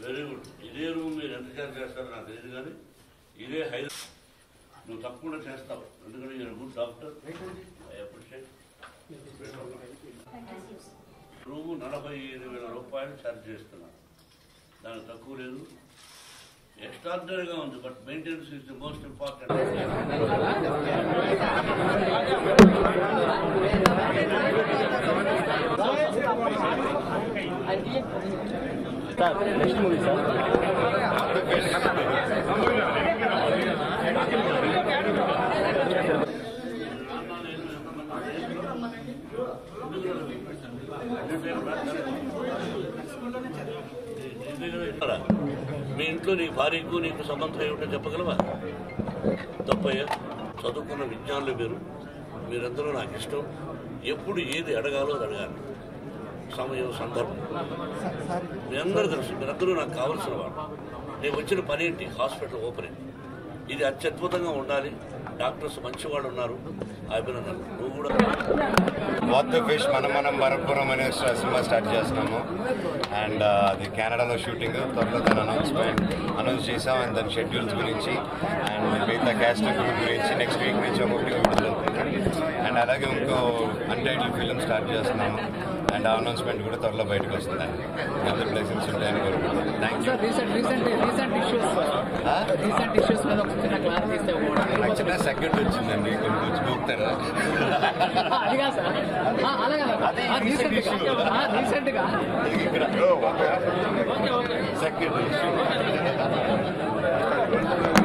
very good ఇదే room మీరు ఎంత చార్జ్ చేస్తారో నాకు తెలియదు కానీ ఇదే హై నువ్వు తప్పకుండా చేస్తావు ఎందుకంటే you're a good doctor I appreciate room నలభై ఐదు వేల రూపాయలు ఛార్జ్ చేస్తున్నాను దానికి తక్కువ లేదు ఎక్స్ట్రాడినరీగా ఉంది but maintenance is the most important next movie sir మీ ఇంట్లో నీ భార్యకు నీకు సంబంధం ఏమిటో చెప్పగలవా తప్పయ్యా చదువుకున్న విజ్ఞానులు మీరు మీరందరూ నాకు ఇష్టం ఎప్పుడు ఏది అడగాలో అది అడగాలి సమయం సందర్భం మీ అందరూ తెలుసు మీరందరూ నాకు కావాల్సిన వాడు నేను వచ్చిన పని ఏంటి హాస్పిటల్ ఓపెనింగ్ ఇది అత్యద్భుతంగా ఉండాలి డాక్టర్స్ మంచివాడు ఉన్నారు అభినందనలు నువ్వు కూడా వాట్ ద ఫిష్ మనం మనం వరపురం అనే స- సినిమా స్టార్ట్ చేస్తున్నాము అండ్ అది కెనడాలో షూటింగ్ త్వరలో దాని అనౌన్స్మెంట్ అనౌన్స్ చేసాం అండ్ దాని షెడ్యూల్స్ గురించి అండ్ మిగతా క్యాస్ట్ గురించి నెక్స్ట్ వీక్ నుంచి ఒకటి విడుదలవుతుంది అండ్ అలాగే ఇంకో అన్టైటిల్ ఫిల్మ్ స్టార్ట్ చేస్తున్నాము అండ్ ఆ అనౌన్స్మెంట్ కూడా త్వరలో బయటకు వస్తుందండి అందరి బ్లెసింగ్స్ ఉంటాయని కోరుకుంటున్నాను thank you sir recent recent recent issues recent issues మీద ఒక చిన్న క్లారిటీ ఇస్తే నాకు చిన్న సెకండ్ వచ్చిందండి కొన్ని వచ్చి పోతారా అది కాదు సార్ ఆ, అలాగే రీసెంట్ గా రీసెంట్ గా ఇక్కడ సెకండ్